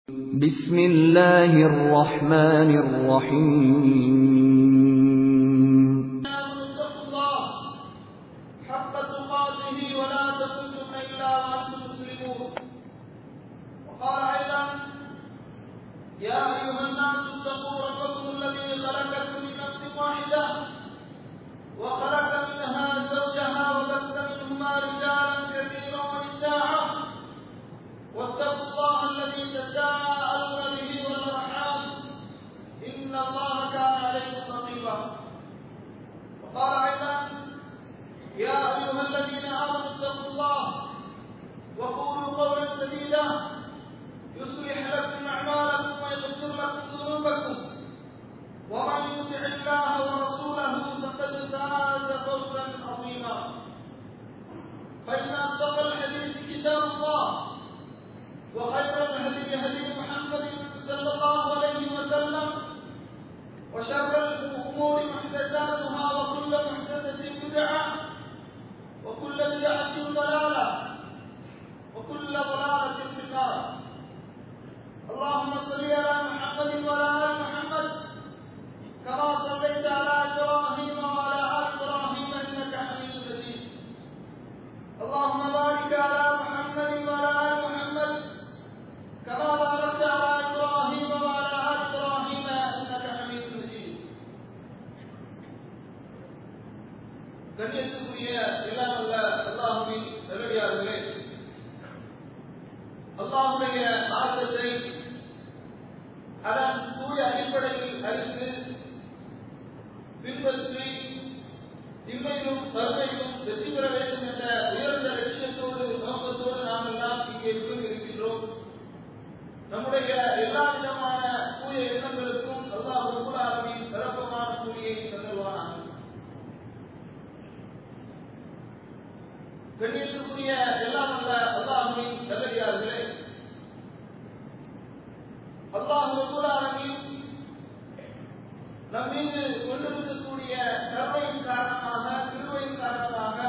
بسم الله الرحمن الرحيم آمنوا اتقوا الله حق تقاته ولا تموتن إلا وأنتم مسلمون وقال أيضا يا أيها الناس اتقوا ربكم الذي خلقكم من نفس واحدة وخلق منها زوجها وبث منهما رجالا كثيرا ونساء واتقوا الله الذي تساءلون به والأرحام إن الله كان عليكم رقيبا وقال أيضا يا أيها الذين آمنوا اتقوا الله وقولوا قولا سديدا يصلح لكم أعمالكم ويغفر لكم ذنوبكم ومن يطع الله ورسوله فقد فاز فوزا عظيما فإن أصدق الحديث كتاب الله وخير الهدي هدي محمد صلى الله عليه وسلم وشر الأمور محدثاتها وكل محدثة بدعة وكل بدعة ضلالة وكل ضلالة في النار اللهم صل على محمد وعلى آل محمد كما صليت على إبراهيم وعلى آل إبراهيم إنك حميد مجيد اللهم بارك على محمد وعلى آل محمد كما باركت على إبراهيم وعلى آل إبراهيم إنك حميد مجيد கண்ணியத்துக்குரிய எல்லாம் அல்ல அல்லாஹுவின் நல்லடியார்களே அல்லாஹுடைய மார்க்கத்தை அதன் தூய அடிப்படையில் அறிந்து பின்பற்றி இன்மையிலும் கருமையிலும் வெற்றி பெற வேண்டும் என்ற உயர்ந்த லட்சியத்தோடு நோக்கத்தோடு நாம் எல்லாம் இங்கே இருக்கின்றோம் நம்முடைய எல்லா விதமான தூய எண்ணங்களுக்கும் அல்லாஹ் ரபுல்லாவின் சிறப்பமான கூலியை தந்துள்ளானான் கண்ணியத்துக்குரிய எல்லாம் அல்ல அல்லாஹுவின் நல்லடியார்களே அல்லாஹ் ரபுல்லாவின் நம் மீது கொண்டிருக்கக்கூடிய கருணையின் காரணமாக திருவையின் காரணமாக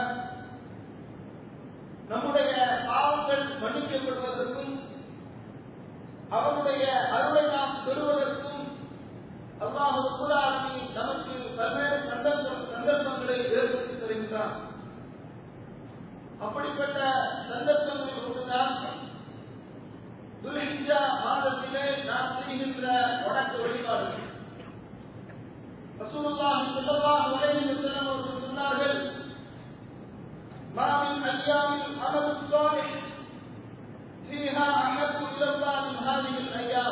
நம்முடைய பாவங்கள் மன்னிக்கப்படுவதற்கும் அவனுடைய அருளை நாம் பெறுவதற்கும் அல்லாஹ் ரபுல்லாலமி நமக்கு பல்வேறு சந்தர்ப்ப சந்தர்ப்பங்களை ஏற்படுத்தி தருகின்றான் அப்படிப்பட்ட சந்தர்ப்பங்களில் ஒன்றுதான் துல்ஹிஜா மாதத்திலே நாம் செய்கின்ற வடக்கு வழிபாடுகள் ரசூலுல்லாஹி ஸல்லல்லாஹு அலைஹி வஸல்லம் அவர்கள் சொன்னார்கள் ما من أيام العمل الصالح فيها أحب إلى الله من هذه الأيام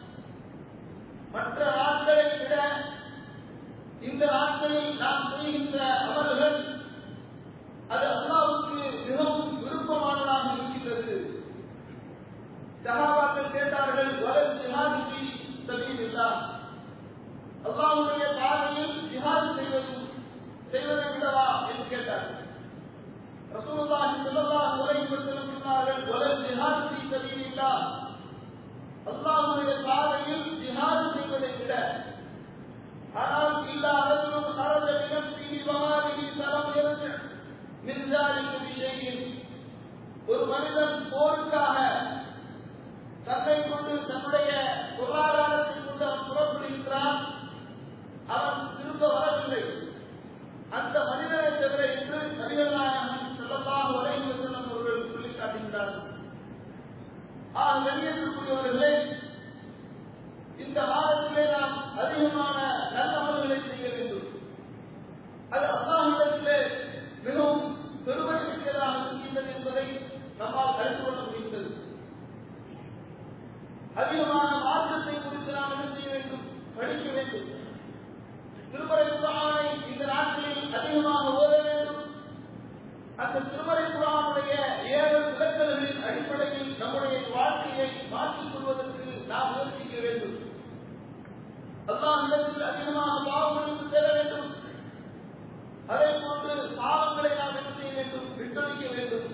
மற்ற நாட்களை விட இந்த நாட்களில் நாம் செய்கின்ற அமல்கள் அது அல்லாவுக்கு மிகவும் விருப்பமானதாக இருக்கின்றது சகாபாக்கள் கேட்டார்கள் வரும் ஜிஹாதி சபீலில்லா அல்லாவுடைய பாதையில் ஜிஹாது செய்வது செய்வதை விடவா என்று கேட்டார்கள் ரசூலுல்லாஹி ஸல்லல்லாஹு அலைஹி வஸல்லம் சொன்னார்கள் வலல் ஜிஹாது ஃபீ சபீலில்லாஹ் அல்லாஹ்வுடைய பாதையில் ஜிஹாது செய்வதை விட ஆனால் இல்லா ரஜுலுன் خرج بنفسه وماله فلم يرجع من ذلك بشيء ஒரு மனிதன் போருக்காக தன்னை கொண்டு தன்னுடைய பொருளாதாரத்தை கொண்டு அவன் புறப்படுகிறான் அவன் திரும்ப வரவில்லை அந்த மனிதனை தவிர என்று நபிகள் நாயகம் செல்லலாம் உலகம் செல்லும் அவர்கள் சொல்லி காட்டுகின்றார்கள் ஆக கண்ணியத்திற்குரியவர்களே இந்த மாதத்திலே நாம் அதிகமான நல்ல அமல்களை செய்ய வேண்டும் அது அல்லாஹிடத்திலே மிகவும் பெருமைக்குரியதாக இருக்கின்றது என்பதை நம்மால் அறிந்து கொள்ள முடிந்தது அதிகமான மாற்றத்தை குறித்து நாம் என்ன செய்ய வேண்டும் படிக்க வேண்டும் திருமறை குரானை இந்த நாட்களில் அதிகமாக ஓத வேண்டும் அந்த திருமறை குரானுடைய ஏழு விளக்கல்களின் அடிப்படையில் நம்முடைய வாழ்க்கையை மாற்றிக் கொள்வதற்கு நாம் முயற்சிக்க வேண்டும் அல்லாஹ் இடத்தில் அதிகமாக பாவங்களுக்கு செல்ல வேண்டும் அதே போன்று பாவங்களை நாம் என்ன செய்ய வேண்டும் விட்டொழிக்க வேண்டும்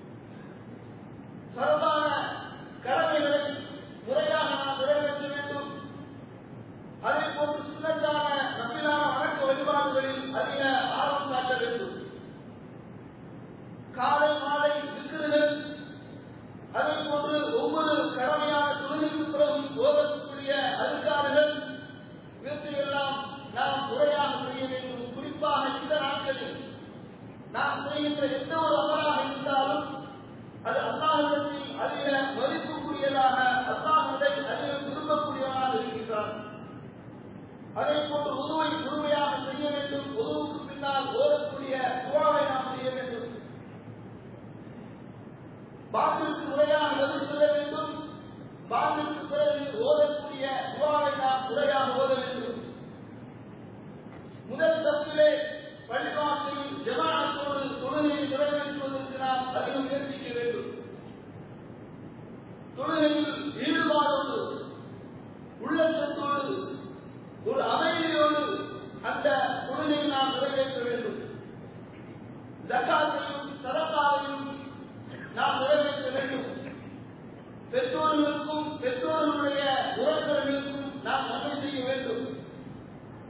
சரதான கடமைகளை முறையாக நாம் நிறைவேற்ற வேண்டும் அதே போன்று சுண்ணத்தான நம்பிலான வணக்க வழிபாடுகளில் அதிக ஆர்வம் காட்ட வேண்டும் காலை மாலை விக்கிர்கள் அதே போன்று ஒவ்வொரு கடமையான தொழிலுக்கு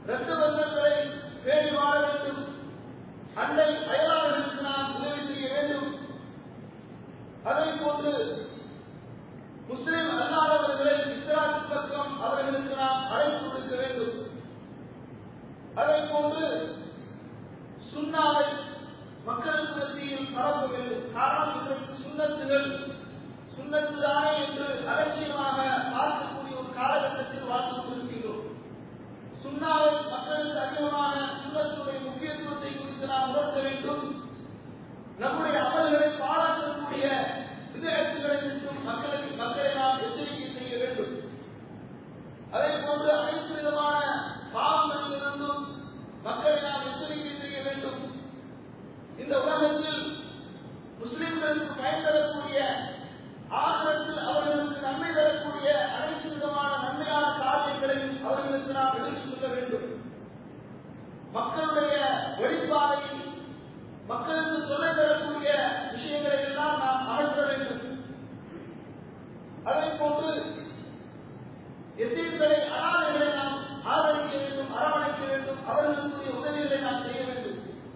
இரத்த பந்தங்களை பேணி வாழ வேண்டும் அண்டை அயலாளர்களுக்கு நாம் உதவி செய்ய வேண்டும் அதே போன்று முஸ்லிம் அல்லாதவர்களை இஸ்லாத்து பக்கம் அவர்களுக்கு நாம் அழைப்பு கொடுக்க வேண்டும் அதே போன்று சுண்ணாவை மக்களுக்கு மத்தியில் பரப்ப வேண்டும் காரணம் இன்றைக்கு சுண்ணத்துகள் சுண்ணத்து தானே என்று அலட்சியமாக பார்க்கக்கூடிய ஒரு காலகட்டத்தில் வாழ்ந்து கொண்டிருக்கின்றோம் சுண்ணாவை மக்களுக்கு அதிகமான சுண்ணத்துடைய முக்கியத்துவத்தை குறித்து நாம் உணர்த்த வேண்டும் நம்முடைய அமல்களை பாராட்டக்கூடிய விதயத்துகளை நின்றும் மக்களுக்கு மக்களை நாம் எச்சரிக்கை செய்ய வேண்டும் அதே போன்று அனைத்து விதமான பாவங்களிலிருந்தும் மக்களை நாம் எச்சரிக்கை செய்ய வேண்டும் இந்த உலகத்தில் முஸ்லிம்களுக்கு பயன் தரக்கூடிய ஆசிரத்தில் அவர்களுக்கு நன்மை தரக்கூடிய அனைத்து விதமான நன்மையான காரியங்களையும் அவர்களுக்கு நாம் எடுத்துக் கொள்ள வேண்டும் மக்களுடைய வழிபாதையில் மக்களுக்கு சொல்ல தரக்கூடிய விஷயங்களை எல்லாம் நாம் அகற்ற வேண்டும் அதே போன்று எத்தீர்களை அனாதைகளை நாம் ஆதரிக்க வேண்டும் அரவணைக்க வேண்டும் அவர்களுக்குரிய உதவிகளை நாம் செய்ய வேண்டும்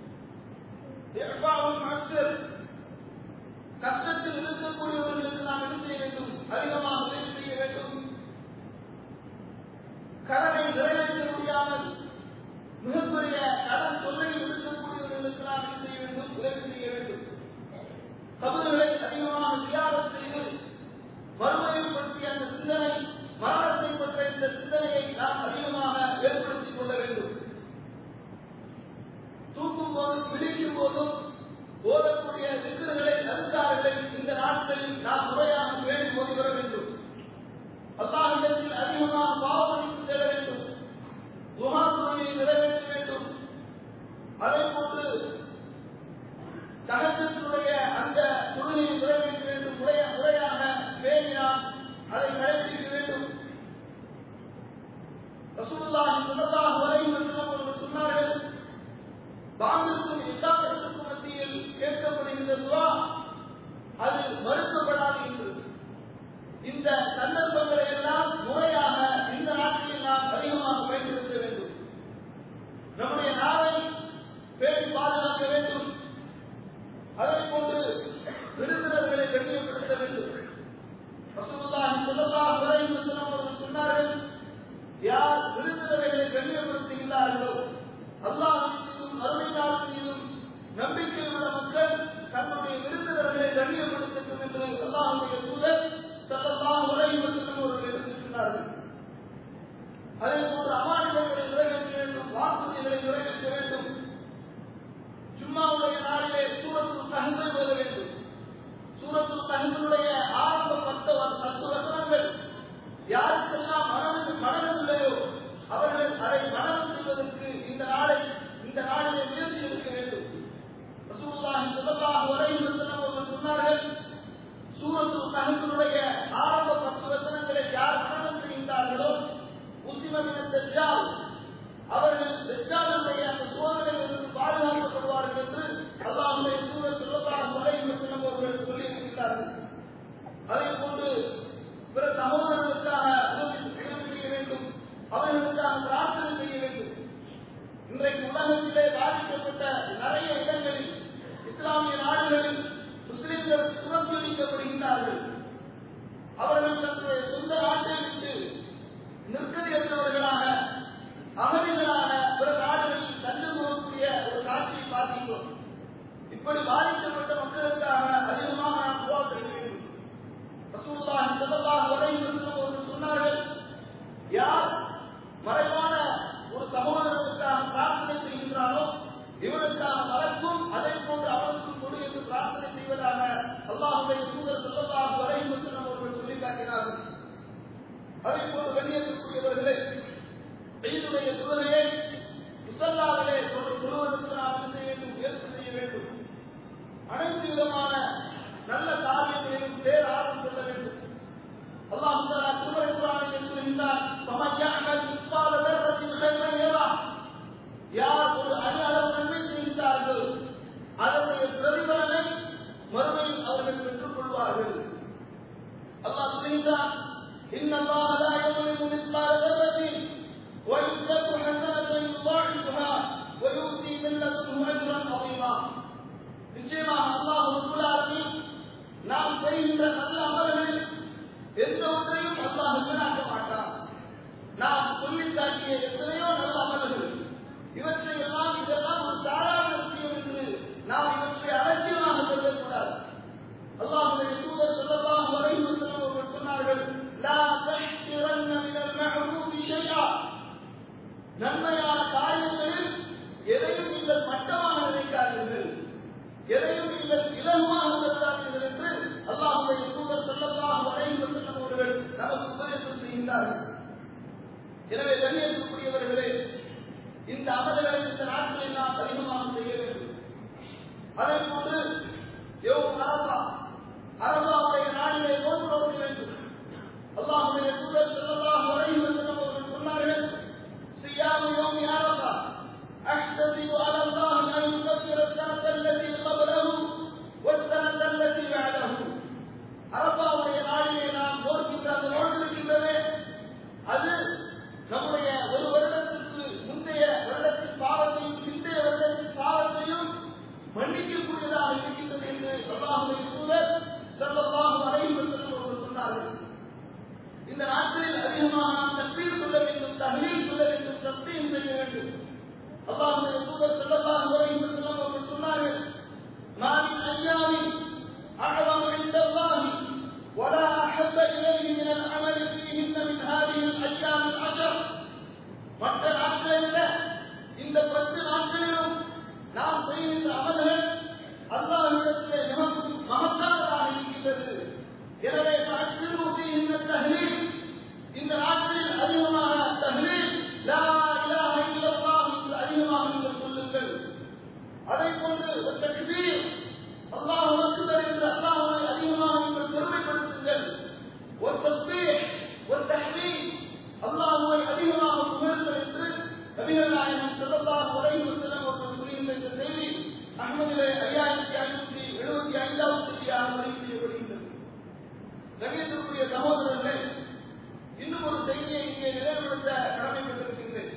கஷ்டத்தில் இருக்கக்கூடியவர்களுக்கு நாம் என்ன செய்ய வேண்டும் அதிகமாக உதவி செய்ய வேண்டும் கடனை நிறைவேற்ற முடியாமல் மிகப்பெரிய கடன் தொல்லையில் இருக்கக்கூடியவர்களுக்கு நாம் என்ன செய்ய வேண்டும் உதவி செய்ய வேண்டும் கபறுகளை அதிகமாக தியாகம் செய்து மறுமையை பற்றிய அந்த சிந்தனை மரணத்தை பற்றிய இந்த சிந்தனையை நாம் அதிகமாக ஏற்படுத்திக் கொள்ள வேண்டும் தூக்கும் போதும் விழிக்கும் போதும் ஓதக்கூடிய சிக்கல்களை அதிகாரிகளை இந்த நாட்களில் நாம் முறையாக வேண்டி ஓதி வர வேண்டும் அல்லாஹிடத்தில் அதிகமாக பாவமளித்து செல்ல வேண்டும் குஹாத்துறையை நிறைவேற்ற வேண்டும் அதே போன்று சகஜத்தினுடைய அந்த தொழிலை நிறைவேற்ற வேண்டும் முறைய முறையாக பேணினால் அதை கடைபிடிக்க வேண்டும் ரசூலுல்லாஹி ஸல்லல்லாஹு அலைஹி வஸல்லம் அவர்கள் சொன்னார்கள் பாங்கிற்கும் இஸ்லாத்திற்கும் மத்தியில் கேட்கப்படுகின்ற துவா அது மறுக்கப்படாது என்று இந்த சந்தர்ப்பங்களை எல்லாம் முறையாக இந்த நாட்டில் நாம் அதிகமாக பயன்படுத்த வேண்டும் நம்முடைய நாவை பேணி பாதுகாக்க வேண்டும் அதே போன்று விருந்தினர்களை கண்ணியப்படுத்த வேண்டும் ரசூலுல்லாஹி ஸல்லல்லாஹு அலைஹி வஸல்லம் அவர்கள் சொன்னார்கள் யார் விருந்தினர்களை கண்ணியப்படுத்துகிறார்களோ அல்லாஹ் மீதும் அருமை நாள் மீதும் நம்பிக்கை உள்ள மக்கள் தன்னுடைய விருந்தினர்களை கண்ணியப்படுத்தட்டும் என்று அல்லாஹுடைய தூதர் ஸல்லல்லாஹு அலைஹி வஸல்லம் அவர்கள் எடுத்திருக்கிறார்கள் அதே போன்று அமானிதங்களை நிறைவேற்ற வேண்டும் வாக்குறுதிகளை நிறைவேற்ற வேண்டும் ஜும்மாவுடைய நாளிலே சூரத்து தகவலை ஓத வேண்டும் சூரத்து தகவலுடைய ஆரம்ப பத்து பத்து வசனங்கள் யாருக்கெல்லாம் மனது மனது இல்லையோ அவர்கள் அதை மனது செய்வதற்கு இந்த நாளை இந்த நாளிலே முயற்சி எடுக்க வேண்டும் ரசூலுல்லாஹி ஸல்லல்லாஹு அலைஹி வஸல்லம் அவர்கள் சொன்னார்கள் சூரத்து தகவலுடைய ஆரம்ப பத்து வசனங்களை யார் மனனம் செய்கின்றார்களோ முஸ்லிமின் தெஜால் அவர்கள் தெஜாலுடைய அந்த சோதனையிலிருந்து பாதுகாக்கப்படுவார்கள் என்று அல்லாஹுடைய தூதர் ஸல்லல்லாஹு அலைஹி வஸல்லம் அவர்கள் சொல்லி இருக்கிறார்கள் அதே போன்று பிற சகோதரர்களுக்காக உதவி உதவி செய்ய வேண்டும் அவர்களுக்காக பிரார்த்தனை செய்ய வேண்டும் இன்றைக்கு உலகத்திலே பாதிக்கப்பட்ட நிறைய இடங்களில் இஸ்லாமிய நாடுகளில் முஸ்லிம்கள் புறக்கணிக்கப்படுகின்றார்கள் அவர்கள் தன்னுடைய சொந்த நாட்டை விட்டு நிற்கதியற்றவர்களாக அகதிகளாக பிற நாடுகளில் தண்டு போகக்கூடிய ஒரு காட்சியை பார்க்கின்றோம் இப்படி பாதிக்கப்பட்ட மக்களுக்காக அதிகமாக நாம் துவா செய்ய வேண்டும் ரசூலுல்லாஹி ஸல்லல்லாஹு அலைஹி வஸல்லம் அவர்கள் சொன்னார்கள் யார் மறைவான ஒரு சகோதரனுக்காக பிரார்த்தனை செய்கின்றாரோ இவனுக்கான மலர்க்கும் அதை போன்று அவனுக்கும் கொடு என்று பிரார்த்தனை செய்வதாக அல்லாஹுடைய தூதர் ஸல்லல்லாஹு அலைஹி வஸல்லம் அவர்கள் சொல்லி காட்டினார்கள் அதே போன்று வெளியேற்றக்கூடியவர்களே ஈதுடைய தொழுகையை முசல்லாவிலே தொழுவதற்கு நாம் என்ன செய்ய வேண்டும் முயற்சி செய்ய வேண்டும் அனைத்து விதமான நல்ல காரியங்களிலும் பேர் ஆர்வம் கொள்ள வேண்டும் அல்லாஹ் தஆலா திருமறை குர்ஆனில் சொல்கின்றார் "ஃபமன் யஅமல் மிஸ்கால தர்ரத்தின் கைரன் யரா" யார் ஒரு அணு அளவு நன்மை செய்கிறார்கள் அதனுடைய பிரதிபலனை மறுமையில் அவர்கள் பெற்றுக் கொள்வார்கள் அல்லாஹ் சொல்கின்றார் "இன்னல்லாஹ லா யظلم مثقال ذرة وإن تك حسنة ويؤتي من لدنه اجرا عظيما நிச்சயமாக அல்லாஹ் ரப்பல் ஆலமீன் நாம் செய்கின்ற நல்ல அமல்களில் எந்த ஒன்றையும் அல்லாஹ் வீணாக்க மாட்டான் நாம் சொல்லித் காட்டிய எத்தனையோ நல்ல அமல்கள் இவற்றை எல்லாம் இதெல்லாம் ஒரு சாதாரண விஷயம் என்று நாம் இவற்றை அலட்சியமாக சொல்லக்கூடாது அல்லாஹுடைய தூதர் ஸல்லல்லாஹு அலைஹி வஸல்லம் அவர்கள் சொன்னார்கள் லா தஹ்சிரன்ன மினல் மஅரூஃபி ஷைஆ நன்மையான காரியங்களில் எதையும் நீங்கள் மட்டமாக நினைக்காதீர்கள் எதையும் நீங்கள் இலகுவாக கருதாதீர்கள் என்று அல்லாஹுடைய தூதர் ஸல்லல்லாஹு அலைஹி வஸல்லம் அவர்கள் நமக்கு உபதேசம் செய்கின்றார்கள் எனவே கண்ணியத்துக்குரியவர்களே இந்த அமல்களை இந்த நாட்களில் நாம் அதிகமாக செய்ய வேண்டும் அதே போன்று யோம் அரபா அரபாவுடைய நாளிலே நோன்பு நோக்க வேண்டும் அல்லாஹுடைய தூதர் ஸல்லல்லாஹு அலைஹி வஸல்லம் அவர்கள் சொன்னார்கள் صيام يوم عرفة أحتسب على الله أن يكفر السنة التي قبله والسنة التي بعده அரபாவுடைய நாளிலே நாம் நோக்கின்ற அந்த நோன்பு இருக்கின்றதே அது நம்முடைய ஒரு வருடத்திற்கு முந்தைய வருடத்தின் பாவத்தையும் பிந்தைய வருடத்தின் பாவத்தையும் மன்னிக்கக்கூடியதாக இருக்கின்றது என்று அல்லாஹுடைய தூதர் ஸல்லல்லாஹு அலைஹி வஸல்லம் அவர்கள் சொன்னார்கள் இந்த நாட்களில் அதிகமாக நாம் தக்பீர் சொல்ல வேண்டும் தஹ்லீல் சொல்ல வேண்டும் தஸ்பீம் செய்ய வேண்டும் அல்லாஹ்வுடைய தூதர் ஸல்லல்லாஹு அலைஹி வஸல்லம் அவர்கள் சொன்னார்கள் ما من أيام أعظم عند الله ولا أحب إليه من العمل فيهن من هذه الأيام العشر மற்ற நாட்களில் இந்த பத்து நாட்களிலும் நாம் செய்கின்ற அமல்கள் அல்லாஹ்விடத்திலே நமக்கு மகத்தானதாக இருக்கின்றது எனவே அச்சிறுத்தி இந்த தஹ்லீல் இந்த நாட்களில் அதிகமாக தஹ்லீல் லா இலாஹ இல்லல்லாஹ் என்று அதிகமாக நீங்கள் சொல்லுங்கள் அதை கொண்டு தக்பீர் அல்லாஹ் அக்பர் என்று அல்லாஹ்வை அதிகமாக நீங்கள் பெருமைப்படுத்துங்கள் ஒரு தஸ்பீஹ் ஒரு தஹ்லீல் அல்லாஹ்வை அதிகமாக புகழுங்கள் என்று நபிகள் நாயகம் ஸல்லல்லாஹு அலைஹி வஸல்லம் அவர்கள் கூறியுள்ள இந்த செய்தி அஹ்மதிலே ஐயாயிரத்தி ஐநூற்றி எழுபத்தி ஐந்தாவது செய்தியாக பதிவு செய்யப்படுகின்றது கணியத்திற்குரிய சகோதரர்களே இன்னும் ஒரு செய்தியை இங்கே நினைவுபடுத்த கடமைப்பட்டிருக்கின்றேன்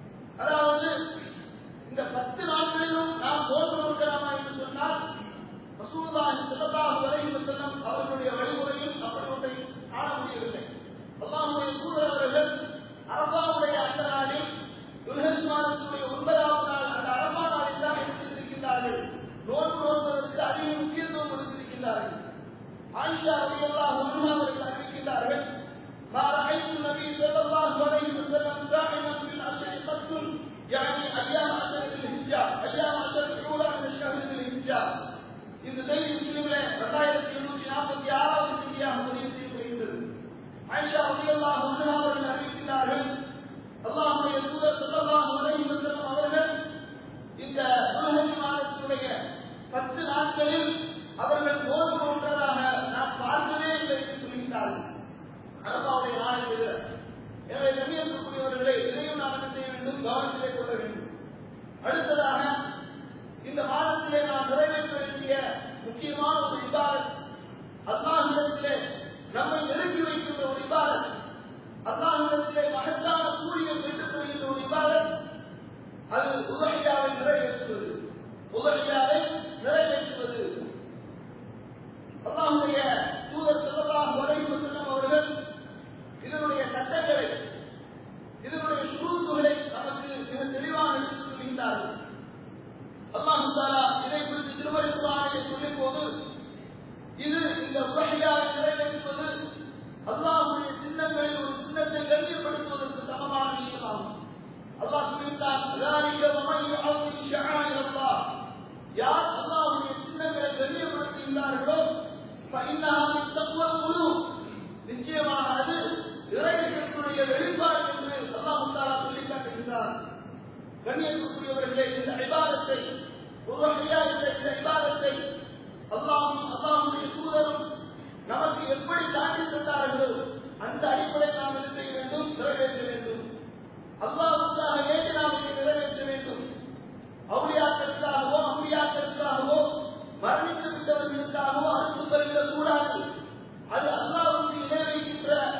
அதாவது இந்த பத்து நாட்களிலும் நாம் நோன்பு நோக்கலாமா என்று சொன்னால் ரசூலுல்லாஹி ஸல்லல்லாஹு அலைஹி வஸல்லம் அவர்களுடைய வழிமுறையில் அப்படி ஒன்றை காண முடியவில்லை அல்லாஹ்வுடைய தூதர் அவர்கள் அரபாவுடைய அந்த நாளில் துல்ஹஜ் மாதத்துடைய ஒன்பதாவது நாள் அந்த அரபா நாளில் தான் எடுத்திருக்கின்றார்கள் நோன்பு நோன்பதற்கு அதிக முக்கியத்துவம் கொடுத்திருக்கின்றார்கள் ஆயிஷா ரலியல்லாஹு அன்ஹா அவர்கள் அறிவிக்கின்றார்கள் ما رأيت النبي صلى الله عليه وسلم دائما في العشر قط يعني أيام عشر ذي الحجة أيام عشر الأولى من الشهر ذي الحجة இந்த செய்தி முஸ்லிமிலே ரெண்டாயிரத்தி எழுநூற்றி நாற்பத்தி ஆறாவது செய்தியாக பதிவு செய்யப்படுகின்றது ஆயிஷா ரலியல்லாஹு அன்ஹா அவர்கள் அறிவிக்கிறார்கள் அல்லாஹ்வுடைய தூதர் ஸல்லல்லாஹு அலைஹி வஸல்லம் அவர்கள் இந்த துல்ஹஜ் மாதத்துடைய பத்து நாட்களில் அவர்கள் நோன்பு நோன்றதாக நான் பார்த்ததே இல்லை என்று சொல்கிறார்கள் அரபாவுடைய நாளில் விட எனவே கண்ணியத்துக்குரியவர்களே இதையும் நாம் என்ன செய்ய வேண்டும் கவனத்திலே கொள்ள வேண்டும் அடுத்ததாக இந்த மாதத்திலே நாம் நிறைவேற்ற வேண்டிய முக்கியமான ஒரு இபாதத் அல்லாஹிடத்திலே நம்மை நெருங்கி வைக்கின்ற ஒரு இபாதத் அல்லாஹிடத்திலே மகத்தான கூலியம் பெற்றுத் தருகின்ற ஒரு இபாதத் அது உதவியாவை நிறைவேற்றுவது உதவியாவை நிறைவேற்றுவது அல்லாஹுடைய தூதர் ஸல்லல்லாஹு அலைஹி வஸல்லம் அவர்கள் இதனுடைய சட்டங்களை இதனுடைய சுருக்குகளை நமக்கு மிக தெளிவாக எடுத்துச் சொல்கின்றார்கள் அல்லாஹு தாலா இதை குறித்து திருமறைக்குறானை சொல்லும் போது இது இந்த உலகையாவை நிறைவேற்றுவது அல்லாஹுடைய சின்னங்களில் ஒரு சின்னத்தை கண்ணியப்படுத்துவதற்கு சமமான விஷயமாகும் அல்லாஹ் சொல்லிவிட்டார் ذَلِكَ وَمَنْ يُعَظِّمْ شَعَائِرَ اللَّهِ யார் அல்லாஹ்வுடைய சின்னங்களை கண்ணியப்படுத்துகின்றார்களோ فَإِنَّهَا مِنْ تَقْوَى الْقُلُوبِ நிச்சயமாக அது இறைவனுடைய வெளிப்பாடு என்று அல்லாஹ் தாலா சொல்லி காட்டுகின்றார் கண்ணியத்துக்குரியவர்களே இந்த இபாதத்தை ஒரு வகையாக இந்த இந்த இபாதத்தை அல்லாஹும் அல்லாஹுடைய தூதரும் நமக்கு எப்படி காட்டி தந்தார்களோ அந்த அடிப்படையில் நாம் என்ன செய்ய வேண்டும் நிறைவேற்ற வேண்டும் அல்லாஹுக்காக ஏற்று நாம் இதை நிறைவேற்ற வேண்டும் அவுளியாக்களுக்காகவோ அவுளியாக்களுக்காகவோ மரணித்து விட்டவர்களுக்காகவோ அனுப்பு பெறுகிற கூடாது அது அல்லாஹுக்கு இணை வைக்கின்ற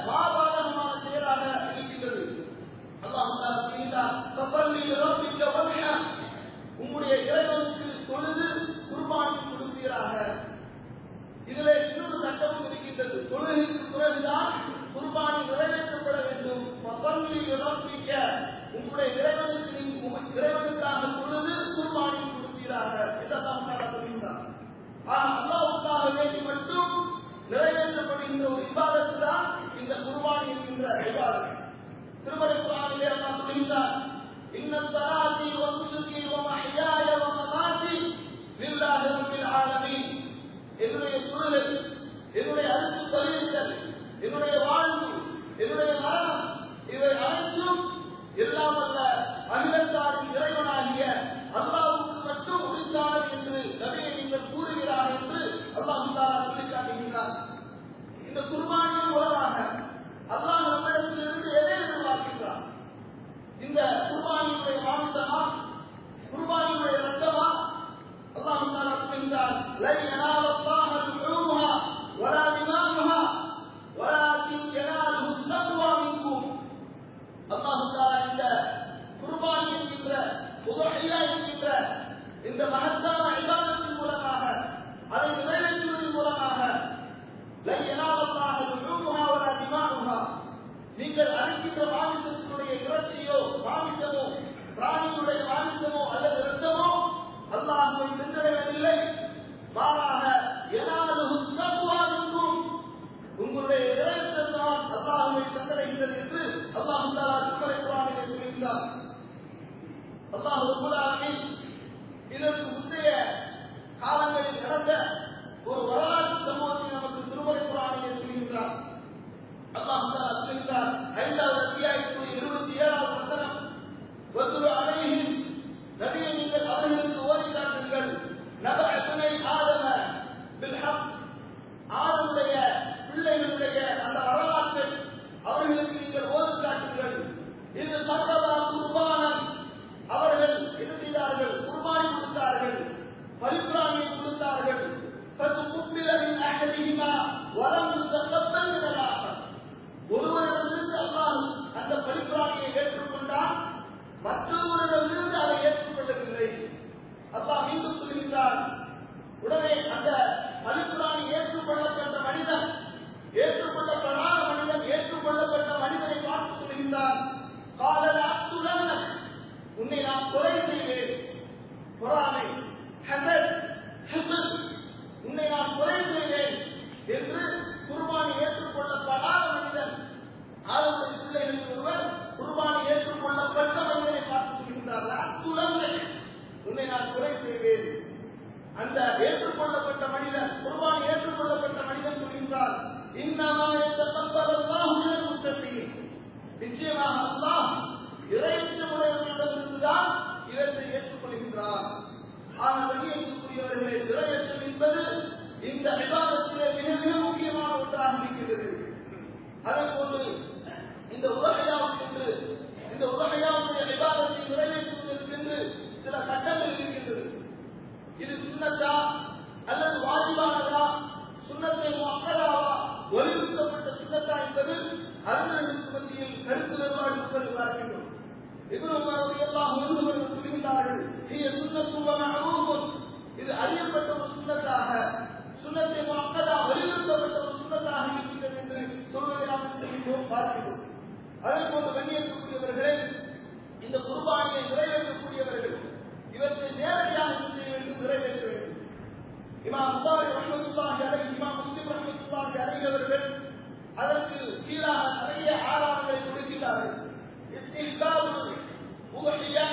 உங்களுடைய இறைவனுக்கு நீங்கள் இறைவனுக்காக தொழுது குர்பானி கொடுப்பீராக இதெல்லாம் சொல்கின்றார் ஆனால் அல்லாவுக்காக வேண்டி மட்டும் நிறைவேற்றப்படுகின்ற ஒரு விவாதத்து தான் இந்த குர்பானி என்கின்ற விவாதம் திருமலை குரானிலே அல்லாஹ் சொல்கின்றார் இன்ன சலாத்தி வ நுசுகி வ மஹ்யாய வ மமாத்தி லில்லாஹி ரப்பில் ஆலமீன் என்னுடைய தொழுகை என்னுடைய அறுப்பு பலியிட்டல் என்னுடைய வாழ்வு என்னுடைய மரணம் இவை அனைத்தும் எல்லாம் அல்ல அகிலத்தாரின் இறைவனாகிய அல்லாவுக்கு மட்டும் உரித்தானது என்று நபியை நீங்கள் கூறுகிறார் என்று அல்லாஹ் சொல்லி காட்டுகிறார் இந்த குர்பானியின் மூலமாக அல்லாஹ் நம்மிடத்திலிருந்து எதை எதிர்பார்க்கின்றார் இந்த குர்பானியுடைய மாமிசமா குர்பானியுடைய ரத்தமா அல்லாஹ் சொல்கின்றார் லை யனால அல்லாஹ் லுஹூமுஹா வலா திமாமுஹா வலாக்கின் யனாலுஹு தக்வா மின்கும் அல்லாஹ் தஆலா இந்த குர்பானி என்கின்ற உதஹியா என்கின்ற இந்த மகத்தான இபாதத்தின் மூலமாக அதை நிறைவேற்றுவதன் மூலமாக லை யனால அல்லாஹ் லுஹூமுஹா வலா திமாமுஹா நீங்கள் அழைக்கின்ற மாமிசத்தினுடைய இறைச்சியோ மாமிசமோ பிராணிகளுடைய மாமிசமோ அல்லது இரத்தமோ அல்லாஹுவை சென்றடைவதில்லை மாறாக எனாலும் தக்குவாருக்கும் உங்களுடைய இறைவன் தான் அல்லாஹுவை சென்றடைகிறது என்று அல்லாஹு தாலா திருமலை குரானிலே சொல்கின்றார் அல்லாஹு ரபுல்லாமே இதற்கு முந்தைய காலங்களில் நடந்த ஒரு வரலாற்று சம்பவத்தை நமக்கு திருமலை குரானிலே சொல்கின்றார் அல்லாஹ் தாலா சொல்கின்றார் ஐந்தாவது அத்தியாயத்துடைய இருபத்தி ஏழாவது வசனம் வசுரு அலைஹிம் நபியை நீங்கள் அவர்களுக்கு ஓதி காட்டுங்கள் நபஅத்துனை ஆதம பில்ஹக் ஆதமுடைய பிள்ளைகளுடைய அந்த வரலாற்றை அவர்களுக்கு நீங்கள் ஓதி காட்டுங்கள் இது சர்வதா குர்பானன் அவர்கள் என்ன செய்தார்கள் குர்பானி கொடுத்தார்கள் பரிபிராணியை கொடுத்தார்கள் சற்று முப்பிலரின் அகதிகிமா வரம் தப்பல் எனலாக ஒருவரிடமிருந்து அல்லாஹ் அந்த பரிபிராணியை ஏற்றுக்கொண்டால் மற்றொருவரிடமிருந்து அதை ஏற்றுக்கொள்ளவில்லை அல்லாஹ் மீண்டும் சொல்கிறார் உடனே அந்த பரிபிராணி ஏற்றுக்கொள்ளப்பட்ட மனிதன் ஏற்றுக்கொள்ளப்படாத மனிதன் ஏற்றுக்கொள்ளப்பட்ட மனிதனை பார்த்து சொல்கின்றார் காலல அத்துலன உன்னை நான் கொலை செய்வேன் பொறாமை ஹசத் ஹசத் உன்னை நான் கொலை செய்வேன் என்று குர்பானி ஏற்றுக்கொள்ளப்படாத மனிதன் ஆளுடைய பிள்ளைகளில் ஒருவர் குர்பானி ஏற்றுக்கொள்ளப்பட்ட மனிதனை பார்த்து சொல்கின்றார்கள் அத்துலங்கள் உன்னை நான் குறை செய்வேன் அந்த ஏற்றுக்கொள்ளப்பட்ட மனிதன் குர்பானி ஏற்றுக்கொள்ளப்பட்ட மனிதன் சொல்கின்றார் நிச்சயமாக அல்லாஹ் இறைச்சமுடையவர்களிடமிருந்துதான் இவற்றை ஏற்றுக்கொள்கின்றார் ஆனால் வெளியேற்றக்கூடியவர்களே இறையச்சம் என்பது இந்த விவாதத்திலே மிக மிக முக்கியமான ஒன்றாக இருக்கிறது அதே போன்று இந்த உலகையாவுக்கு இந்த உலகையாவுடைய விவாதத்தை நிறைவேற்றுவதற்கென்று சில சட்டங்கள் இருக்கின்றது இது சுண்ணத்தா அல்லது வாஜிபானதா சுண்ணத்தை மக்களாவா வலியுறுத்தப்பட்ட சுண்ணத்தா என்பது அறிஞர்களுக்கு மத்தியில் கருத்து வேறுபாடு இருப்பதை பார்க்கின்றோம் இவரும் எல்லாம் ஒருவர்கள் சொல்கின்றார்கள் நீங்க சுண்ணத்துவம் இது அறியப்பட்ட ஒரு சுண்ணத்தாக சுண்ணத்தை மக்களா வலியுறுத்தப்பட்ட ஒரு சுண்ணத்தாக இருக்கின்றது என்று சொல்வதை நாம் சொல்கின்றோம் பார்க்கிறோம் அதே போன்று கண்ணியக்கூடியவர்களே இந்த குர்பானியை நிறைவேற்றக்கூடியவர்கள் இவற்றை நேரடியாக என்ன செய்ய வேண்டும் நிறைவேற்ற வேண்டும் இமாம் புகாரி ரஹமத்துல்லாஹி அலைஹி இமாம் முஸ்லிம் ரஹமத்துல்லாஹி அலைஹி அவர்கள் அதற்கு கீழாக நிறைய ஆதாரங்களை கொடுக்கிறார்கள் استحباب أضحية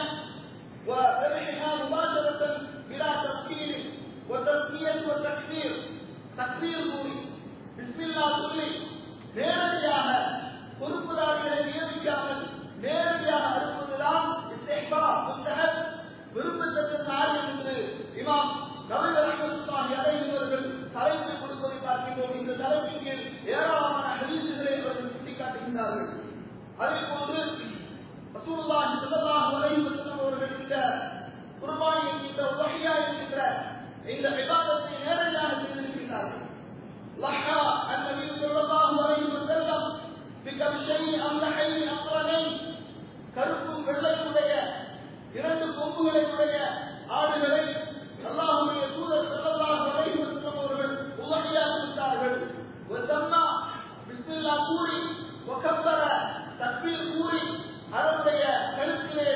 وذبحها مباشرة بلا تفكير وتسمية وتكبير تكبير கூறி பிஸ்மில்லா சொல்லி நேரடியாக பொறுப்புதாரிகளை நியமிக்காமல் நேரடியாக அனுப்புவதுதான் இஸ்திஹ்பா முஸ்தஹப் விரும்பத்தக்க காரியம் என்று இமாம் கவிஞர் ரஹமத்துல்லாஹி அலைஹி அவர்கள் தலைப்பு கொடுப்பதை பார்க்கின்றோம் இந்த தலைப்பின் கீழ் ஏராளமான ஹதீசுகளை அவர்கள் சுட்டிக்காட்டுகின்றார்கள் அதே போன்று ரசூலுல்லாஹி ஸல்லல்லாஹு அலைஹி வஸல்லம் அவர்கள் இந்த குர்பானி என்கின்ற வஹியா என்கின்ற இந்த விவாதத்தை நேரடியாக செய்திருக்கிறார்கள் லஹா النبي صلى الله عليه وسلم بكبشين أملحين أقرنين கருப்பும் வெள்ளையுடைய இரண்டு கொம்புகளை உடைய ஆடுகளை அல்லாஹுடைய தூதர் ஸல்லல்லாஹு அலைஹி வஸல்லம் அவர்கள் உலகியா கொடுத்தார்கள் வசம்மா பிஸ்மில்லா கூறி வகப்பர தக்பீர் கூறி அதனுடைய கழுத்திலே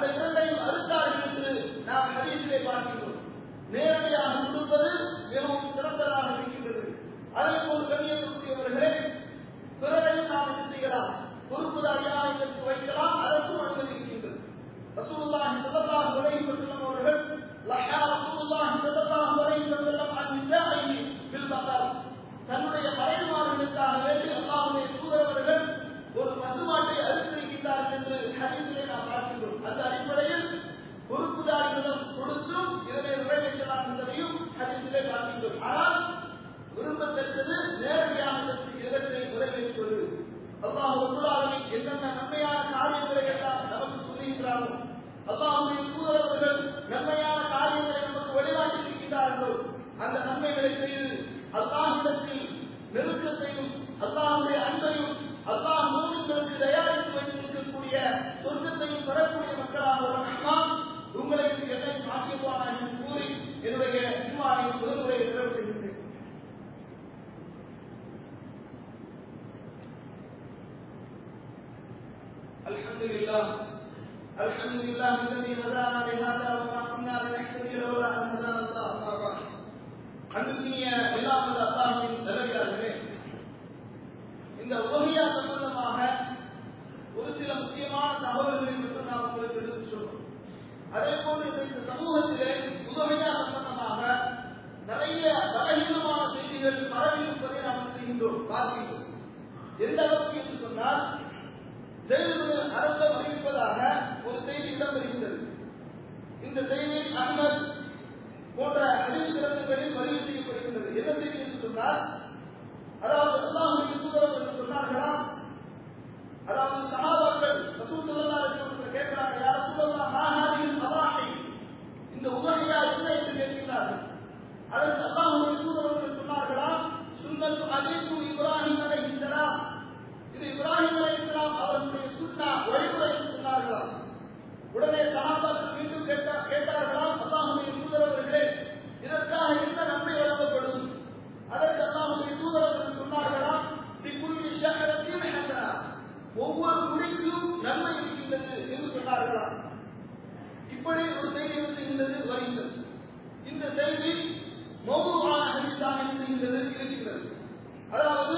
அந்த இரண்டையும் அறுத்தார்கள் என்று நாம் ஹதீஸிலே பார்க்கின்றோம் நேரடியாக கொடுப்பது மிகவும் சிறந்ததாக இருக்கின்றது அதே போல் கண்ணியத்திற்குரியவர்களே பிறரையும் நாம் என்ன செய்யலாம் பொறுப்புதாரியாக இதற்கு வைக்கலாம் அதற்கும் அனுமதி இருக்கின்றது ரசூலுல்லாஹி ஸல்லல்லாஹு அலைஹி வஸல்லம் அவர்கள் லஹா ரசூலுல்லாஹி ஸல்லல்லாஹு அலைஹி வஸல்லம் அன் நிசாஇஹி பில் பகர் தன்னுடைய மறைமார்களுக்காக வேண்டி அல்லாஹ்வுடைய தூதரவர்கள் ஒரு பசுமாட்டை அறுத்திருக்கின்றார்கள் என்று ஹதீஸிலே நாம் பார்க்கின்றோம் அந்த அடிப்படையில் பொறுப்புதாரிகளிடம் கொடுத்தும் இதனை நிறைவேற்றலாம் என்பதையும் ஹதீஸிலே பார்க்கின்றோம் ஆனால் விரும்பத்தக்கது நேரடியாக இதத்தை நிறைவேற்றுவது அல்லாஹ் ஒருவராகவே என்னென்ன நன்மையான காரியங்களை எல்லாம் நமக்கு சொல்லுகின்றாரோ அல்லாஹுடைய தூதரவர்கள் நன்மையான காரியங்களை நமக்கு வழிகாட்டி இருக்கின்றார்களோ அந்த நன்மைகளை செய்து அல்லாஹிடத்தில் நெருக்கத்தையும் அல்லாஹுடைய அன்பையும் அல்லாஹ் மூமின்களுக்கு தயாரித்து வைத்திருக்கக்கூடிய சொர்க்கத்தையும் பெறக்கூடிய மக்களாக ஒரு ரஹ்மான் உங்களை என்னை ஆக்கியவானா என்று கூறி என்னுடைய இம்மானை முதல்முறை நிறைவு செய்கின்றேன் الحمد لله الحمد لله الذي هدانا لهذا وما كنا لنهتدي لولا ان هدانا الله اما بعد அன்புக்குரிய எல்லாம் வல்ல அல்லாஹ்வின் நல்லடியார்களே இந்த உலகியா சம்பந்தமாக ஒரு சில முக்கியமான தகவல்களை மட்டும் நாம் உங்களுக்கு எடுத்து சொல்றோம் அதே போன்று இந்த சமூகத்திலே உதவியா சம்பந்தமாக நிறைய பலகீனமான செய்திகள் பரவி இருப்பதை நாம் செய்கின்றோம் பார்க்கின்றோம் எந்த அளவுக்கு என்று சொன்னால் ஜெயிலுக்கு அரசம் அறிவிப்பதாக ஒரு செய்தி இடம்பெறுகின்றது இந்த செய்தி அகமது போன்ற அறிவிக்கிறதுகளில் பதிவு செய்யப்படுகின்றது என்ன செய்தி என்று சொன்னால் அதாவது அல்லாஹுடைய தூதரவர் என்று சொன்னார்களா அதாவது சகாபாக்கள் ரசூல் ஸல்லல்லாஹு அலைஹி வஸல்லம் கேட்கிறாங்க யா ரசூலல்லாஹ் மா ஹாதிஹில் ஃபவாஹி இந்த உதவியா என்ன என்று கேட்கிறார்கள் அதற்கு அல்லாஹுடைய தூதரவர் சொன்னார்களா சுன்னத்து அபீக்கு இப்ராஹிம் அலைஹிஸ்ஸலாம் இது இப்ராஹிம் அலைஹிஸ்ஸலாம் அவர்களுடைய சுன்னா வழிமுறை என்று சொன்னார்களா உடனே சகாபாக்கள் மீண்டும் கேட்டா கேட்டார்களாம் அல்லாஹுடைய தூதரவர்களே இதற்காக என்ன நன்மை வழங்கப்படும் அதற்கு அல்லாஹுடைய தூதரவர்கள் சொன்னார்களாம் இக்குள்ளி ஷஹரத்தின் ஹசனா ஒவ்வொரு முடிக்கும் நன்மை இருக்கின்றது என்று சொன்னார்களாம் இப்படி ஒரு செய்தி இருக்கின்றது வருகின்றது இந்த செய்தி மௌதுவான ஹதீஸாக இருக்கின்றது இருக்கின்றது அதாவது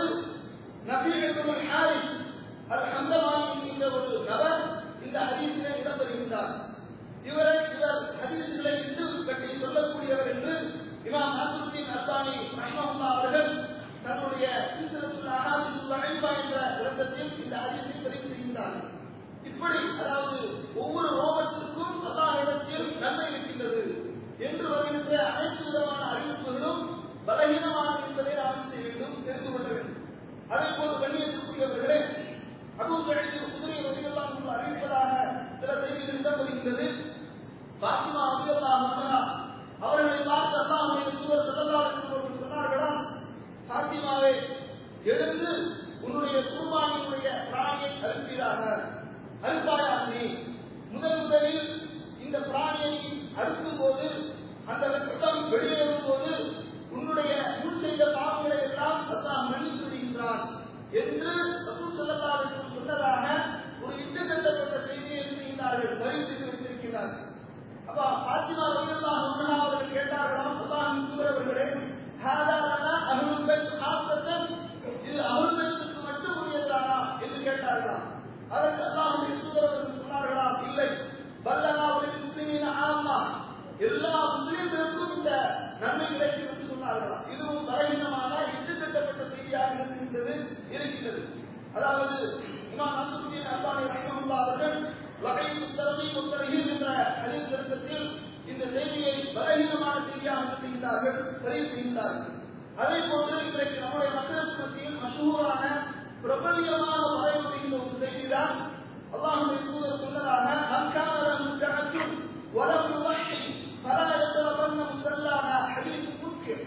நபீபுல் ஹாரிஸ் அல் ஹம்தமானி என்கின்ற ஒரு நபர் இந்த ஹதீஸிலே இடம்பெறுகின்றார் இவரை இவர் ஹதீஸ்களை இட்டு கட்டி சொல்லக்கூடியவர் என்று இமாம் நாசுருத்தீன் அஸ்பானி ரஹ்மஹுல்லா அவர்கள் தன்னுடைய சில்சிலத்துல் அஹாதீஸுல் லஹீஃபா என்ற கிரந்தத்தில் இந்த ஹதீஸை பதிவு செய்கின்றார்கள் இப்படி அதாவது ஒவ்வொரு ரோமத்திற்கும் அல்லாஹ்விடத்தில் நன்மை இருக்கின்றது என்று வருகின்ற அனைத்து விதமான அறிவிப்புகளும் பலகீனமானது என்பதை நாம் செய்ய வேண்டும் தெரிந்து கொள்ள வேண்டும் அதே போல் கண்ணியத்திற்குரியவர்களே அபு சዒத் குதிரை ரலியல்லாஹு அன்ஹு அறிவிப்பதாக சில செய்திகள் இடம்பெறுகின்றது பாத்திமா ரலியல்லாஹு அன்ஹா அவர்களை பார்த்து அல்லாஹ்வுடைய தூதர் ஸல்லல்லாஹு அலைஹி வஸல்லம் சொன்னார்களா பாத்திமாவே எழுந்து உன்னுடைய குர்பானியுடைய பிராணியை அறுப்பீராக அறுப்பாயாக நீ முதல் முதலில் இந்த பிராணியை அறுக்கும் போது அந்த ரத்தம் வெளியேறும் போது உன்னுடைய முன் செய்த பாவங்களை எல்லாம் அல்லாஹ் மன்னித்து விடுகின்றான் என்று ரசூல் ஸல்லல்லாஹு அலைஹி வஸல்லம் சொன்னதாக ஒரு இட்டு கட்டப்பட்ட செய்தியை எழுதுகின்றார்கள் பதிவு செய்து வைத்திருக்கிறார்கள் அப்ப பாத்திமா ரலியல்லாஹு அன்ஹா அவர்கள் கேட்டார்களாம் அல்லாஹ்வின் தூதரவர்களே ஹாதா லனா அஹ்லுல் பைத் ஹாஸத்தன் இது அஹ்லுல் பைத்துக்கு மட்டும் உரியதானா என்று கேட்டார்களாம் அதற்கு அல்லாஹ்வுடைய தூதரவர்கள் சொன்னார்களாம் இல்லை பல்லனா ஒரு முஸ்லிமீன ஆமா எல்லா முஸ்லிம்களுக்கும் இந்த நன்மை கிடைக்கும் என்று சொன்னார்களாம் இதுவும் பலகீனமான இட்டு கட்டப்பட்ட செய்தியாக இருக்கின்றது இருக்கின்றது அதாவது இமாம் நசுருதீன் அல்பானி ரஹ்மஹுல்லா அவர்கள் வகையில் தரவி முத்தரகில் என்ற ஹதீஸ் கிரந்தத்தில் இந்த செய்தியை பலகீனமான செய்தியாக சொல்லுகின்றார்கள் பதிவு செய்கின்றார்கள் அதே போன்று இன்றைக்கு நம்முடைய மக்களுக்கு மத்தியில் மஷூரான பிரபலியமான வரைவு செய்கின்ற ஒரு செய்திதான் அல்லாஹுடைய தூதர் சொன்னதாக அன்கான முத்தகத்தும் வலம் வஹி பல இடத்துல முசல்லான ஹதீஸ் முக்கியம்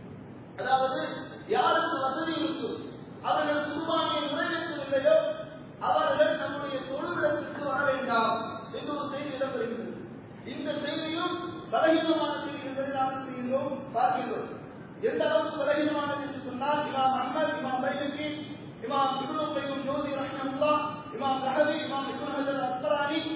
அதாவது யாருக்கு வசதி இருக்கும் அவர்கள் குர்பானியை நிறைவேற்றவில்லையோ அவர்கள் நம்முடைய தொழுவிடத்திற்கு வர வேண்டாம் என்று ஒரு செய்தி இடம்பெறுகிறது இந்த செய்தியும் பலகீனமான செய்தி என்பதை நாம் செய்கின்றோம் பார்க்கின்றோம் எந்த அளவுக்கு பலகீனமானது என்று சொன்னால் இமாம் அஹ்மத் இமாம் பைலகி இமாம் இப்னு கையும் ஜோதி ரஹ்மத்துல்லா இமாம் ரஹபி இமாம் இப்னு ஹஜர் அஸ்கலானி இப்படி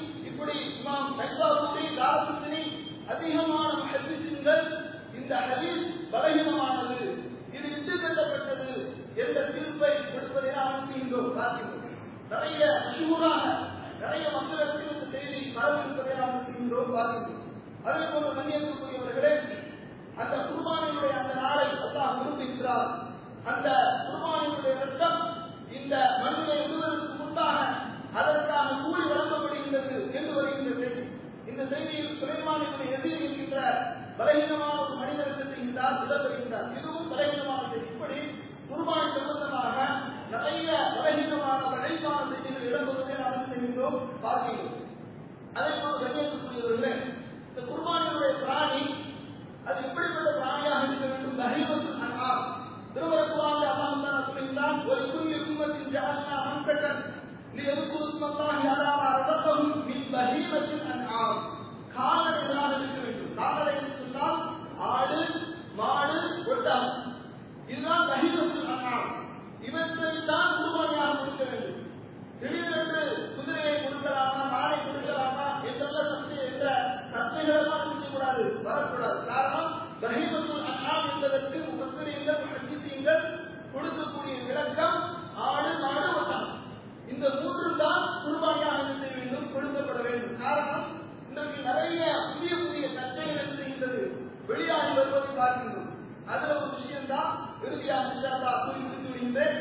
இப்படி இமாம் சைபாபுரி தாரசுத்தினி அதிகமான ஹதீசுங்கள் இந்த ஹதீஸ் பலகீனமானது இது விட்டு கட்டப்பட்டது என்ற தீர்ப்பை கொடுப்பதை நாம் அனுப்புகின்றோம் பார்க்கின்றோம் நிறைய மஷூராக நிறைய மக்களுக்கு இந்த செய்தி பரவிருப்பதை நாம் அனுப்புகின்றோம் பார்க்கின்றோம் அதே போல மன்னியத்திற்குரியவர்களே அந்த குர்பானியுடைய அந்த நாளை அல்லாஹ் விரும்புகிறார் அந்த குர்பானியுடைய ரத்தம் இந்த மண்ணிலை விடுவதற்கு முன்பாக அதற்காக கூலி வழங்கப்படுகின்றது என்று வருகின்ற செய்தி இந்த செய்தியில் சுலைமானியுடைய எதிரி என்கின்ற பலகீனமான ஒரு மனிதருக்கு செய்கின்றார் விடப்படுகின்றார் இதுவும் பலகீனமான செய்தி இப்படி குர்பானி சம்பந்தமாக நிறைய பலகீனமான வகைப்பான செய்திகள் இடம்பெறுவதை நாம் என்ன செய்கின்றோம் பார்க்கின்றோம் அதே போல கண்ணியத்துக்குரியவர்களே இந்த குர்பானியுடைய பிராணி அது எப்படிப்பட்ட பிராணியாக இருக்க வேண்டும் பஹீமத்துல் அன்ஆம் திருமணக்குறான் அல்லாஹ் தாலா சொல்கிறான் ஒரு குல்லி உம்மத்தின் ஜஅல்னா மன்சகன் லியذكروا اسم الله على ما رزقهم من بهيمة الأنعام கால்நடைகளாக இருக்க வேண்டும் கால்நடை என்று சொன்னால் ஆடு மாடு ஒட்டகம் இதுதான் பஹீமத்துல் அன்ஆம் இவற்றை தான் குர்பானியாக கொடுக்க வேண்டும் திடீரென்று குதிரையை கொடுக்கலாமா மானை கொடுக்கலாமா என்றெல்லாம் சர்ச்சை என்ற சர்ச்சைகளெல்லாம் இருக்கக்கூடாது வரக்கூடாது காரணம் பஹீமத்துல் அன்ஆம் என்பதற்கு முகத்திரியங்கள் முகத்தியங்கள் கொடுக்கக்கூடிய விளக்கம் ஆடு மாடு ஒட்டகம் இந்த மூன்று தான் குர்பானியாக என்ன செய்ய வேண்டும் கொடுக்கப்பட வேண்டும் காரணம் இன்றைக்கு நிறைய புதிய புதிய சர்ச்சைகள் என்ன செய்கின்றது வெளியாகி வருவதை பார்க்கின்றோம் அதுல ஒரு விஷயம் தான் இறுதியாக இன்ஷால்லா கூறி முடித்து விடுகின்றேன்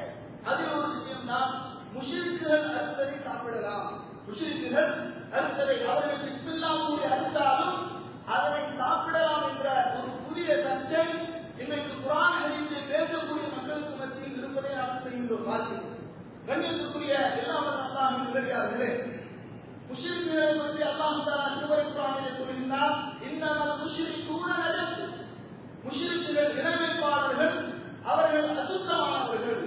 அதில் ஒரு விஷயம் தான் முஷிரிக்குகள் அறுத்ததை சாப்பிடலாம் முஷிரிக்குகள் அறுத்ததை அவர்கள் பிஸ்மில்லா கூறி அறுத்தாலும் அதனை சாப்பிடலாம் என்ற ஒரு புதிய சர்ச்சை இன்றைக்கு குரான் ஹதீஸை பேசக்கூடிய மக்களுக்கு மத்தியில் இருப்பதை நாம் செய்கின்றோம் பார்க்கிறோம் கண்ணியத்துக்குரிய எல்லாம் அல்லாஹ் நிலையார்களே முஷிரிக்குகளை பற்றி அல்லாஹ் தாலா திருவரை குரானிலே சொல்கின்றார் இன்னமல் முஷிரிக்கூன நடத்து முஷிரிக்குகள் இணைவைப்பாளர்கள் அவர்கள் அசுத்தமானவர்கள்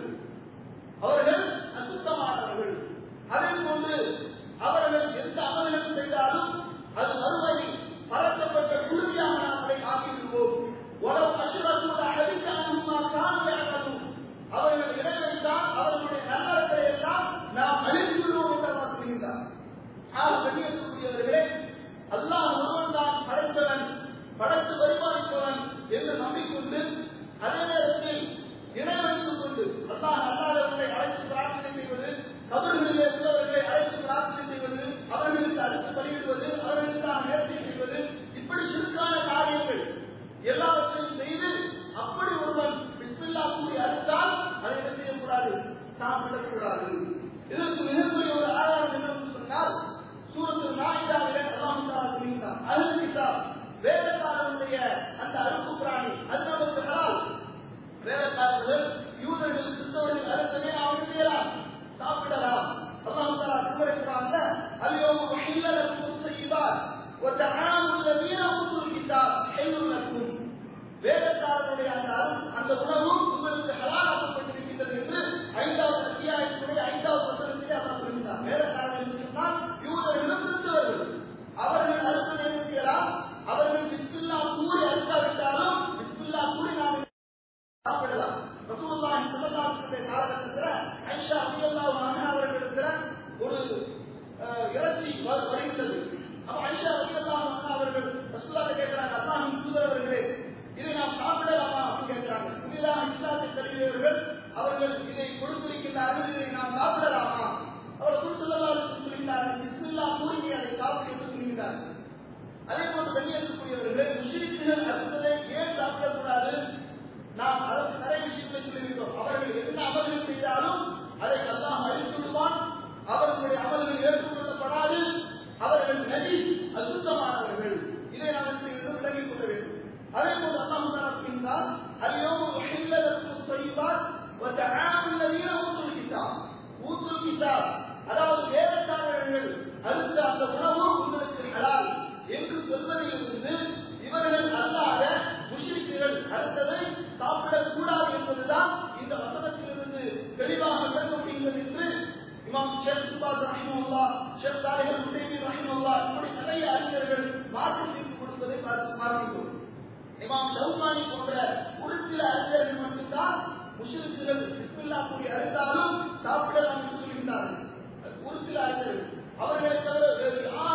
அவர்கள் அசுத்தமானவர்கள் அதே போன்று அவர்கள் எந்த அமல்கள் செய்தாலும் அது மறுமையில் பறக்கப்பட்ட குருவியாக நாம் அதை ஆக்கிவிடுவோம் உலக அசுரத்தோட அழிக்கானுமா காணும் அவர்கள் இணை வைத்தால் அவர்களுடைய நல்லவர்களை எல்லாம் நாம் அழித்து விடுவோம் என்று அல்லாஹ் சொல்கின்றார் ஆக கண்ணியத்துக்குரியவர்களே அல்லாஹ் ஒருவன் தான் படைத்தவன் படைத்து பரிமாறிப்பவன் என்று நம்பிக்கொண்டு அதே நேரத்தில் இணை வைத்துக் கொண்டு அல்லாஹ் அல்லாதவர்களை அழைத்து பிரார்த்தனை செய்வது கபர்களிலே உள்ளவர்களை அழைத்து பிரார்த்தனை செய்வது அவர்களுக்கு அழைத்து பலியிடுவது அவர்களுக்கான நேர்த்தி செய்வது இப்படி சிறுக்கான காரியங்கள் எல்லாவற்றையும் செய்து அப்படி ஒருவன் பிஸ்மில்லா கூறி அறுத்தால் அதை என்ன செய்யக்கூடாது சாப்பிடக்கூடாது இதற்கு மிகப்பெரிய ஒரு ஆதாரம் என்னவென்று சொன்னால் சூரத்து நாயிதாவிலே அல்லாஹ் தாலா சொல்கிறார் அருள் கிதாப் வேதக்காரனுடைய அந்த அறுப்பு பிராணி அது நமக்கு ஹலால் வேதக்காரர்கள் யூதர்கள் கிறிஸ்தவர்கள் அறுத்ததை அவங்க செய்யலாம் சாப்பிடலாம் அல்லாஹ் தாலா திருமறைக்கிறாங்க அல்யோம உஹில்ல லக்கும் ஸய்யிபாத் وطعام الذين اوتوا الكتاب حل لكم வேதக்காரனுடைய அந்த அருள் அந்த உணவும் உங்களுக்கு ஹலாலாக்கப்பட்டிருக்கின்றது என்று ஐந்தாவது அத்தியாயத்துடைய ஐந்தாவது வசனத்திலே அவர் சொல்கிறார் வேதக்காரன் என்று சொன்னால் யூதர்களும் கிறிஸ்தவர்கள் அவர்கள் அறுத்து நினைக்கலாம் அவர்கள் பிஸ்மில்லா கூறி அறுக்காவிட்டாலும் பிஸ்மில்லா கூறி நாம் சாப்பிடலாம் ரசூலுல்லாஹி ஸல்லல்லாஹு அலைஹி வஸல்லம் காலகட்டத்தில் ஐஷா ரலியல்லாஹு அன்ஹா அவர்களிடத்தில் ஒரு அஹ், இறைச்சி வ- வருகின்றது அப்ப ஐஷா ரலியல்லாஹு அன்ஹா அவர்கள் ரசூலுல்லாஹி கேட்கிறாங்க அல்லாஹ்வின் தூதர் அவர்களே இதை நாம் சாப்பிடலாமா அப்படின்னு கேட்கிறாங்க புதிதாக இஸ்லாத்தை தருகிறவர்கள் அவர்கள் இதை கொடுத்திருக்கிறார்கள் இதை நாம் சாப்பிடலாமா அவர் குருசல்லாஹு சொல்கிறார்கள் பிஸ்மில்லா கூறி நீ அதை சாப்பிடு என்று சொல்கிறார்கள் அதே போன்று கண்ணியத்துக்குரியவர்களே முஸ்லிம்கள் அறுத்ததை ஏன் சாப்பிடக்கூடாது நாம் அதற்கு நிறைய விஷயங்களை சொல்லிவிட்டோம் அவர்கள் என்ன அமல்கள் செய்தாலும் அதை அல்லாஹ் அழித்து விடுவான் அவர்களுடைய அமல்கள் ஏற்றுக்கொள்ளப்படாது அவர்கள் நடி அசுத்தமானவர்கள் இதை நாம் என்ன செய்கிறோம் விலகிக் கொள்ள வேண்டும் அதே போன்று அல்லாஹ் தாலா சொல்கின்றார் அல்யோம உஹில்ல லக்கும் ஸய்யிபாத் வ தஆமுல் லதீன ஊத்துல் கிதாப் ஊத்துல் கிதாப் அதாவது வேதக்காரர்கள் அறுத்த அந்த உணவு உங்களுக்கு ஹலால் என்று சொல்வதிலிருந்து இவர்கள் அல்லாத முஷ்ரிக்குகள் அறுத்ததை சாப்பிடக்கூடாது என்பதுதான் இந்த வசனத்திலிருந்து தெளிவாக விளக்கப்படுகிறது என்று இமாம் ஷேக் சுபாஸ் ரஹிமுல்லா ஷேக் தாரிகர் முத்தைமி ரஹிமுல்லா இப்படி நிறைய அறிஞர்கள் மாற்று தீர்ப்பு கொடுப்பதை பார்த்து பார்க்கின்றோம் இமாம் ஷவுகானி போன்ற ஒரு சில அறிஞர்கள் மட்டும்தான் முஸ்லிம்கள் பிஸ்மில்லா கூறி அறிந்தாலும் சாப்பிடலாம் என்று சொல்கின்றார்கள் ஒரு சில அறிஞர்கள் அவர்களை தவிர வேறு யார்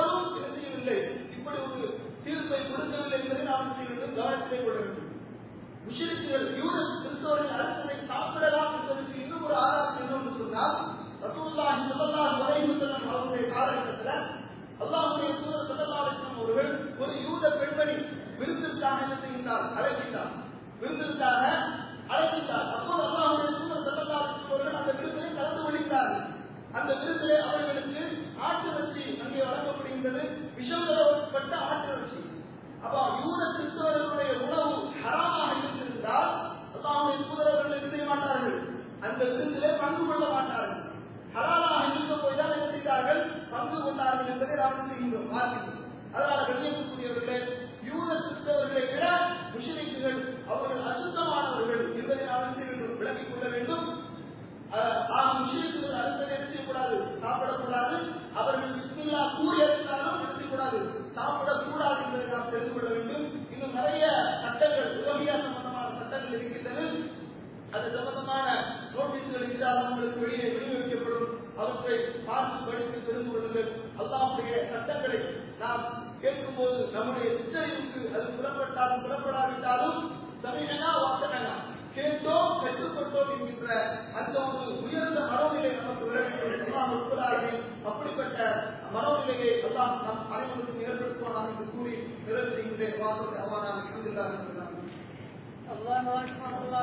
முஷரிக்குகள் யூத கிறிஸ்தவர்கள் அரசனை சாப்பிடலாம் என்பதற்கு இன்னும் ஒரு ஆதாரம் என்னவென்று சொன்னால் ரசூலுல்லாஹி ஸல்லல்லாஹு அலைஹி வஸல்லம் அவருடைய காலகட்டத்தில் அல்லாஹ்வுடைய தூதர் ஸல்லல்லாஹு அலைஹி வஸல்லம் அவர்கள் ஒரு யூத பெண்மணி விருந்திற்காக என்ன செய்கின்றார் அழைக்கின்றார் விருந்திற்காக அழைக்கின்றார் அப்போது அல்லாஹ்வுடைய தூதர் ஸல்லல்லாஹு அலைஹி வஸல்லம் அவர்கள் அந்த விருந்திலே கலந்து கொள்கிறார்கள் அந்த விருந்திலே அவர்களுக்கு ஆட்டிறைச்சி அங்கே வழங்கப்படுகின்றது விஷம் கலவப்பட்ட ஆட்டிறைச்சி அப்ப யூத கிறிஸ்தவர்களுடைய உணவு ஹராமாக இருந்திருந்தால் அல்லாஹ்வுடைய தூதரவர்கள் என்ன செய்ய மாட்டார்கள் அந்த விருந்திலே பங்கு கொள்ள மாட்டார்கள் ஹலாலாக இருந்த போய் தான் என்ன செய்தார்கள் பங்கு கொண்டார்கள் என்பதை நாம் செய்கின்றோம் பார்க்கின்றோம் அதனால கண்ணியத்துக்குரியவர்களே யூத கிறிஸ்தவர்களை விட முஸ்லிம்கள் அவர்கள் அசுத்தமானவர்கள் என்பதை நாம் செய்ய வேண்டும் விளங்கிக் கொள்ள வேண்டும் முஸ்லிம்கள் அடுத்தது என்ன செய்யக்கூடாது சாப்பிடக்கூடாது அவர்கள் பிஸ்மில்லா கூறி இருந்தாலும் என்ன செய்யக்கூடாது சாப்பிடக்கூடாது என்பதை நாம் தெரிந்து கொள்ள வேண்டும் இன்னும் நிறைய சட்டங்கள் உலகியா சம்பந்தமான சட்டங்கள் இருக்கின்றது அது சம்பந்தமான நோட்டீஸ்கள் இல்லாத உங்களுக்கு வெளியே விநியோகிக்கப்படும் அவற்றை பார்த்து படித்து தெரிந்து கொள்ளுங்கள் அல்லாவுடைய சட்டங்களை நாம் கேட்கும்போது நம்முடைய சித்தறிவுக்கு அது புறப்பட்டாலும் புறப்படாவிட்டாலும் சமீகனா வாக்கனா கேட்டோம் பெற்றுக்கொண்டோம் என்கின்ற அந்த ஒரு உயர்ந்த மனோநிலை நமக்கு வர வேண்டும் எல்லாம் உட்படாது அப்படிப்பட்ட மனோநிலையை எல்லாம் நம் அனைவருக்கும் ஏற்படுத்துவானாக என்று கூறி நிறைவு செய்கின்றேன் வாசல் அவ்வாறான الله أكبر الله